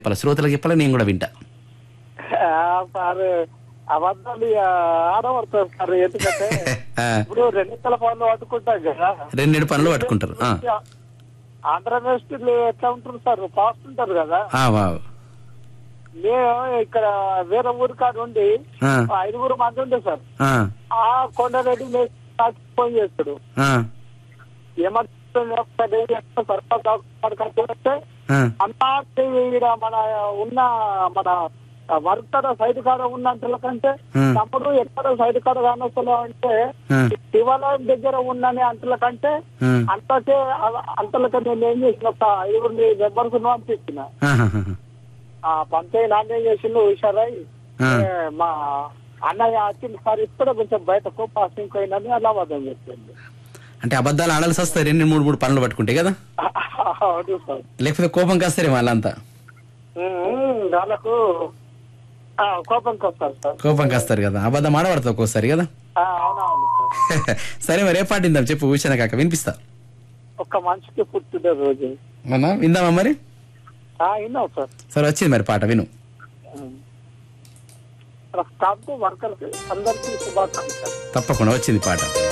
చెప్పాలి శ్రోతలకు చెప్పాలి నేను కూడా వింటా ఆ, సార్ అబద్ధాలు ఇక ఆడబడతారు సార్ ఎందుకంటే ఆ, ఇప్పుడు రెండెక్కల పనులు పట్టుకుంటాం కదా రెండేడు పనులు పట్టుకుంటారు ఆ, ఆంధ్రప్రదేశ్ ఎట్లా ఉంటారు సార్ ఫాస్ట్ ఉంటారు కదా ఆ, వావ్. మేము ఇక్కడ వేరే ఊరి కాడ ఉండి ఆ, ఐదుగురు మంది ఉండే సార్ ఆ, ఆ కొండరెడ్డి మేస్త్రి నాకు ఫోన్ చేస్తాడు ఆ, ఏమంటే సర్పంచ్ ఆ, అన్నా ఈడ మన ఉన్న మన వర్తర సైడ్ కాడ ఉన్నంతల కంటే Hmm. తమ్ముడు ఎక్కడ సైడ్ కాడ కానొస్తలే అంటే Hmm. శివాలయం దగ్గర ఉన్నని అంతల కంటే ఆ, అంతకే అంతలకి నేను ఏం చేసిన ఒక ఐదుగురిని మెంబర్స్ పంపించిన ఆహాహా. ఆ పంచే నాణ్యం చేసిండు హుషారై Hmm. ఏ, మా అన్నయ్య వచ్చింది సార్ ఇప్పుడే కొంచెం బయటకు పాసింగ్ పోయిందని అలా అబద్ధం చెప్పింది అంటే అబద్ధాలు ఆడాల్సి వస్తాయి రెండు మూడు మూడు పనులు పట్టుకుంటే కదా అవును సార్ లేకపోతే కోపం కాస్తారేమో వాళ్ళంతా ఉమ్, వాళ్ళకు ఆ, కోపంకి వస్తారు సార్ కోపం కాస్తారు కదా అబద్ధం ఆడబడతావు ఒక్కోసారి కదా ఆ, అవునవును సార్ సరే మరి ఏ పాట విందాం చెప్పు ఊసిన కాక వినిపిస్తా ఒక్క మనిషికి పుట్టిన రోజు అవునా విందామా మరి ఆ, విన్నాం సార్ సరే వచ్చింది మరి పాట విను స్టాఫ్ వర్కర్స్ అందరికీ శుభాకాంక్షలు తప్పకుండా వచ్చింది పాట